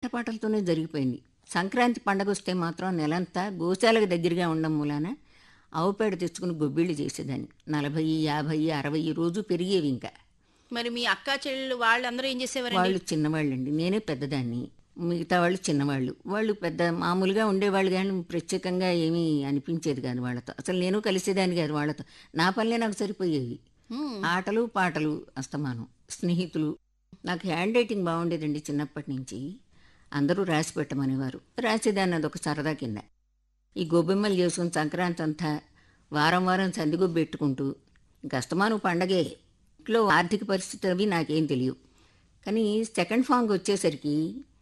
ఆటపాటలతోనే జరిగిపోయింది సంక్రాంతి పండగ వస్తే మాత్రం నెలంతా గోశాలకు దగ్గరగా ఉండడం మూలాన ఆవుపేడ తెచ్చుకుని గొబ్బిళ్ళు చేసేదాన్ని నలభై యాభై అరవై రోజు పెరిగేవి ఇంకా మరి మీ అక్క చెల్లెళ్ళు వాళ్ళందరూ ఏం చేసేవారండి వాళ్ళు చిన్నవాళ్ళండి నేనే పెద్దదాన్ని మిగతా వాళ్ళు చిన్నవాళ్ళు వాళ్ళు పెద్ద మామూలుగా ఉండేవాళ్ళు కానీ ప్రత్యేకంగా ఏమీ అనిపించేది కాదు వాళ్ళతో అసలు నేను కలిసేదాన్ని కాదు వాళ్ళతో నా పనులే నాకు సరిపోయేవి మ్మ్. ఆటలు పాటలు అస్తమానం స్నేహితులు నాకు హ్యాండ్ రైటింగ్ బాగుండేదండి చిన్నప్పటి నుంచి అందరూ రాసి పెట్టమనేవారు రాసేదాన్ని అదొక సరదా కింద ఈ గొబ్బెమ్మలు చేసుకుని సంక్రాంతి అంతా వారం వారం సందిగొబ్బు పెట్టుకుంటూ ఇంక అస్తమానం పండగే ఇంట్లో ఆర్థిక పరిస్థితి అవి నాకేం తెలియవు కానీ సెకండ్ ఫామ్కి వచ్చేసరికి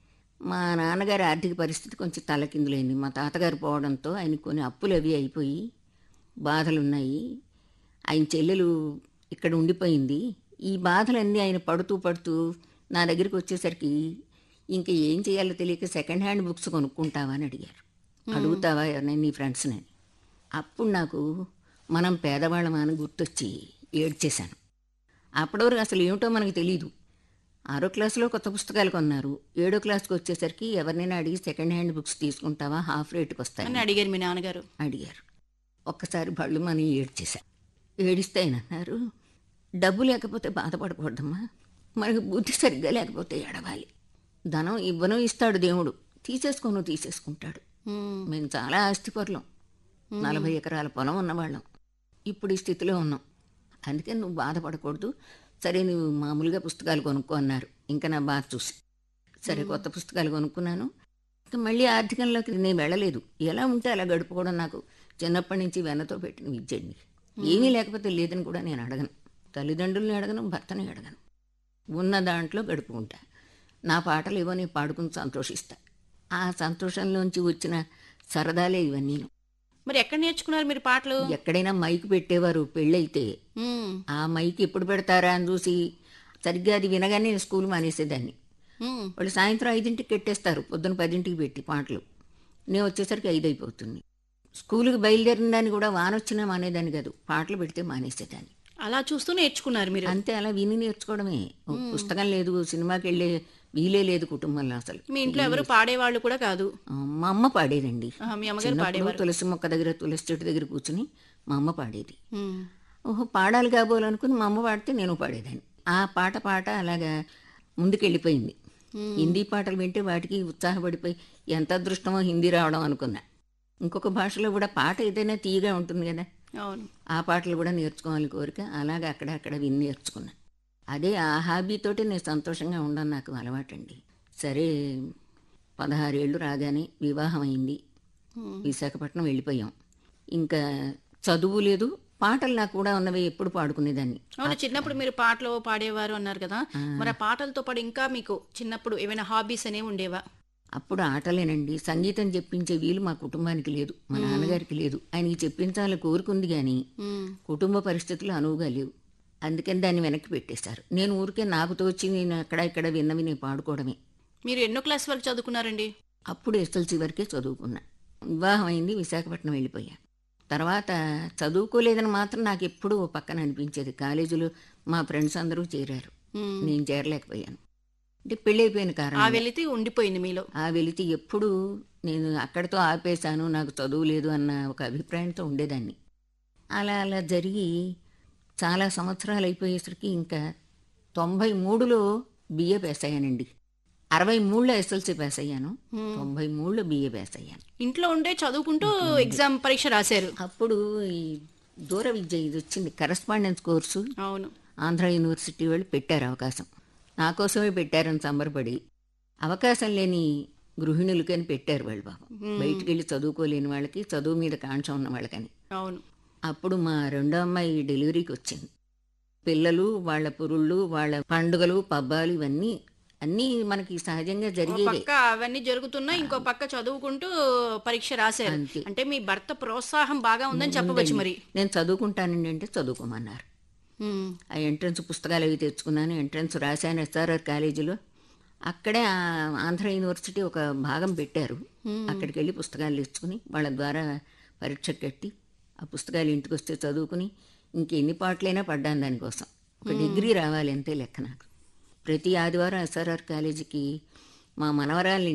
మా నాన్నగారి ఆర్థిక పరిస్థితి కొంచెం తలకిందులైంది మా తాతగారు పోవడంతో ఆయన కొన్ని అప్పులు అవి అయిపోయి బాధలు ఉన్నాయి ఆయన చెల్లెలు ఇక్కడ ఉండిపోయింది ఈ బాధలన్నీ ఆయన పడుతూ పడుతూ నా దగ్గరికి వచ్చేసరికి ఇంక ఏం చేయాలో తెలియక సెకండ్ హ్యాండ్ బుక్స్ కొనుక్కుంటావా అని అడిగారు అడుగుతావా ఎవరైనా నీ ఫ్రెండ్స్ని అప్పుడు నాకు మనం పేదవాళ్ళమా అని గుర్తొచ్చి ఏడ్చేశాను అప్పటి వరకు అసలు ఏమిటో మనకు తెలియదు ఆరో క్లాసులో కొత్త పుస్తకాలు కొన్నారు ఏడో క్లాస్కి వచ్చేసరికి ఎవరినైనా అడిగి సెకండ్ హ్యాండ్ బుక్స్ తీసుకుంటావా హాఫ్ రేట్కి వస్తాయి అని అడిగారు మీ నాన్నగారు అడిగారు ఒక్కసారి బళ్ళు మని ఏడ్చేశా ఏడిస్తే ఆయన అన్నారు డబ్బు లేకపోతే బాధపడకూడదమ్మా మనకు బుద్ధి సరిగ్గా లేకపోతే ఎడవాలి ధనం ఇవ్వను ఇస్తాడు దేవుడు తీసేసుకోను తీసేసుకుంటాడు మ్మ్. మేము చాలా ఆస్తిపరులం నలభై ఎకరాల పొలం ఉన్నవాళ్ళం ఇప్పుడు ఈ స్థితిలో ఉన్నాం అందుకే నువ్వు బాధపడకూడదు సరే నువ్వు మామూలుగా పుస్తకాలు కొనుక్కో అన్నారు ఇంకా నా బాధ చూసి సరే కొత్త పుస్తకాలు కొనుక్కున్నాను ఇంకా మళ్ళీ ఆర్థికంలోకి నేను వెళ్ళలేదు ఎలా ఉంటే అలా గడుపుకోవడం నాకు చిన్నప్పటి నుంచి వెన్నతో పెట్టిన విద్య అండి ఏమీ లేకపోతే లేదని కూడా నేను అడగను తల్లిదండ్రుల్ని అడగను భర్తని అడగను ఉన్న దాంట్లో గడుపుకుంటా నా పాటలు ఏవో నేను పాడుకుని సంతోషిస్తా ఆ సంతోషంలోంచి వచ్చిన సరదాలే ఇవన్నీ మరి ఎక్కడ నేర్చుకున్నారు మీరు పాటలు ఎక్కడైనా మైక్ పెట్టేవారు పెళ్ళైతే మ్మ్. ఆ మైక్ ఎప్పుడు పెడతారా అని చూసి సరిగ్గా అది వినగానే నేను స్కూల్ మానేసేదాన్ని మ్మ్. వాళ్ళు సాయంత్రం ఐదింటికి పెట్టేస్తారు పొద్దున పదింటికి పెట్టి పాటలు నేను వచ్చేసరికి ఐదు అయిపోతుంది స్కూల్కి బయలుదేరిన దాన్ని కూడా వాన వచ్చినా మానేదాన్ని కాదు పాటలు పెడితే మానేసేదాన్ని అలా చూస్తూ నేర్చుకున్నారు మీరు అంతే అలా విని నేర్చుకోవడమే ఓ పుస్తకం లేదు సినిమాకి వెళ్ళే వీలే లేదు కుటుంబంలో అసలు మీ ఇంట్లో ఎవరు పాడేవాళ్ళు కూడా కాదు ఆ, మా అమ్మ పాడేదండి ఆ, మీ అమ్మగారు చిన్నప్పుడు పాడేవారు తులసి మొక్క దగ్గర తులసి చెట్టు దగ్గర కూర్చుని మా అమ్మ పాడేది మ్మ్. ఓహో పాడాలి కాబోలనుకుని మా అమ్మ పాడితే నేను పాడేదాన్ని ఆ పాట పాట అలాగా ముందుకెళ్ళిపోయింది హిందీ పాటలు వింటే వాటికి ఉత్సాహపడిపోయి ఎంత అదృష్టమో హిందీ రావడం అనుకున్నా ఇంకొక భాషలో కూడా పాట ఏదైనా తీయగా ఉంటుంది కదా అవును ఆ పాటలు కూడా నేర్చుకోవాలి కోరిక అలాగే అక్కడ అక్కడ విని నేర్చుకున్నా అదే ఆ హాబీతోటి నేను సంతోషంగా ఉండడం నాకు అలవాటండి సరే పదహారేళ్ళు రాగానే వివాహం అయింది మ్మ్. విశాఖపట్నం వెళ్ళిపోయాం ఇంకా చదువు లేదు పాటలు నాకు కూడా ఉన్నవి ఎప్పుడు పాడుకునేదాన్ని అవును చిన్నప్పుడు మీరు పాటలు పాడేవారు అన్నారు కదా మరి ఆ పాటలతో పాటు ఇంకా మీకు చిన్నప్పుడు ఏమైనా హాబీస్ అనేవి ఉండేవా అప్పుడు ఆటలేనండి సంగీతం చెప్పించే వీలు మా కుటుంబానికి లేదు మా నాన్నగారికి లేదు ఆయనకి చెప్పించాలని కోరుకుంది కానీ మ్మ్. కుటుంబ పరిస్థితులు అనువుగా లేవు అందుకని దాన్ని వెనక్కి పెట్టేశారు నేను ఊరికే నాకు తోచి నేను అక్కడ ఇక్కడ విన్నవి నేను పాడుకోవడమే మీరు ఎన్నో క్లాస్ వరకు చదువుకున్నారండి అప్పుడు ఎస్ఎల్సి వరకే చదువుకున్నా వివాహం అయింది విశాఖపట్నం వెళ్ళిపోయా తర్వాత చదువుకోలేదని మాత్రం నాకు ఎప్పుడూ ఓ పక్కన అనిపించేది కాలేజీలో మా ఫ్రెండ్స్ అందరూ చేరారు మ్మ్. నేను చేరలేకపోయాను అంటే పెళ్ళి అయిపోయిన ఆ కారణం వెళితే ఉండిపోయింది మీలో ఆ వెళితే ఎప్పుడు నేను అక్కడితో ఆపేశాను నాకు చదువు లేదు అన్న ఒక అభిప్రాయంతో ఉండేదాన్ని అలా అలా జరిగి చాలా సంవత్సరాలు అయిపోయేసరికి ఇంకా తొంభై మూడులో బిఏ పాస్ అయ్యానండి అరవై మూడులో ఎస్ఎల్సి పాస్ అయ్యాను తొంభై మూడులో బిఏ పాస్ అయ్యాను ఇంట్లో ఉండే చదువుకుంటూ ఎగ్జామ్ పరీక్ష రాశారు అప్పుడు ఈ దూర విద్య ఇది వచ్చింది కరస్పాండెన్స్ కోర్సు అవును ఆంధ్ర యూనివర్సిటీ వాళ్ళు పెట్టారు అవకాశం నా కోసమే పెట్టారని సంబరపడి అవకాశం లేని గృహిణులకని పెట్టారు వాళ్ళు బాబు బయటికి వెళ్ళి చదువుకోలేని వాళ్ళకి చదువు మీద కాంక్ష ఉన్న వాళ్ళకని అవును అప్పుడు మా రెండో అమ్మాయి డెలివరీకి వచ్చింది పిల్లలు వాళ్ళ పురుళ్ళు వాళ్ళ పండుగలు పబ్బాలు ఇవన్నీ అన్నీ మనకి సహజంగా ఓ జరిగేవే పక్క అవన్నీ జరుగుతున్నా ఇంకో పక్క చదువుకుంటూ పరీక్ష రాశారు అంతే. అంటే మీ భర్త ప్రోత్సాహం బాగా ఉందని చెప్పవచ్చు మరి నేను చదువుకుంటానండి అంటే చదువుకోమన్నారు మ్మ్. ఆ ఎంట్రన్స్ పుస్తకాలు అవి తెచ్చుకున్నాను ఎంట్రన్స్ రాశాను ఎస్ఆర్ఆర్ కాలేజీలో అక్కడే ఆ ఆంధ్ర యూనివర్సిటీ ఒక భాగం పెట్టారు అక్కడికి వెళ్ళి పుస్తకాలు తెచ్చుకుని వాళ్ళ ద్వారా పరీక్ష కట్టి ఆ పుస్తకాలు ఇంటికి వస్తే చదువుకుని ఇంకెన్ని పాటలైనా పడ్డాను దానికోసం ఒక డిగ్రీ రావాలి అంతే లెక్క నాకు ప్రతి ఆదివారం ఎస్ఆర్ఆర్ కాలేజీకి మా మనవరాల్ని